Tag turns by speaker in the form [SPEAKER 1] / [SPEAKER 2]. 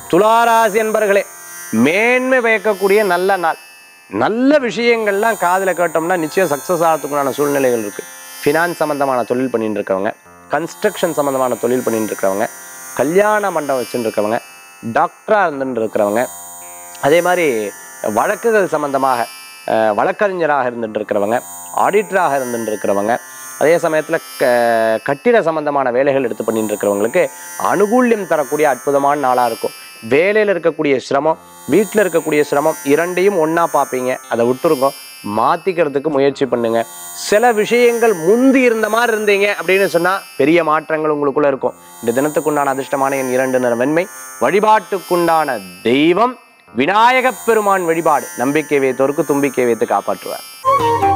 [SPEAKER 1] துளாராசி என்பர்களே மேன்மை பயக்கக்கூடிய நல்ல நாள் நல்ல விஷயங்கள்லாம் காதில் கேட்டோம்னா நிச்சயம் சக்ஸஸ் ஆகிறதுக்குண்டான சூழ்நிலைகள் இருக்குது ஃபினான்ஸ் சம்மந்தமான தொழில் பண்ணிட்டு இருக்கவங்க கன்ஸ்ட்ரக்ஷன் சம்மந்தமான தொழில் பண்ணிட்டு இருக்கிறவங்க கல்யாண மண்டபம் வச்சுட்டு இருக்கவங்க டாக்டராக இருந்துட்டு இருக்கிறவங்க அதே மாதிரி வழக்குகள் சம்பந்தமாக அஹ், வழக்கறிஞராக இருந்துட்டு இருக்கிறவங்க ஆடிட்டராக இருந்துட்டு இருக்கிறவங்க அதே சமயத்தில் க கட்டிட சம்பந்தமான வேலைகள் எடுத்து பண்ணிட்டு இருக்கிறவங்களுக்கு அனுகூல்யம் தரக்கூடிய அற்புதமான நாளாக இருக்கும் வேலையில் இருக்கக்கூடிய சிரமம் வீட்டில் இருக்கக்கூடிய சிரமம் இரண்டையும் ஒன்றா பார்ப்பீங்க அதை விட்டுருங்க மாற்றிக்கிறதுக்கு முயற்சி பண்ணுங்க சில விஷயங்கள் முந்தி இருந்த மாதிரி இருந்தீங்க அப்படின்னு சொன்னால் பெரிய மாற்றங்கள் உங்களுக்குள்ள இருக்கும் இந்த தினத்துக்குண்டான அதிர்ஷ்டமான என் இரண்டு நிற வெண்மை வழிபாட்டுக்குண்டான தெய்வம் விநாயகப் பெருமான் வழிபாடு நம்பிக்கை வைத்தோருக்கு தும்பிக்கை வைத்து காப்பாற்றுவார்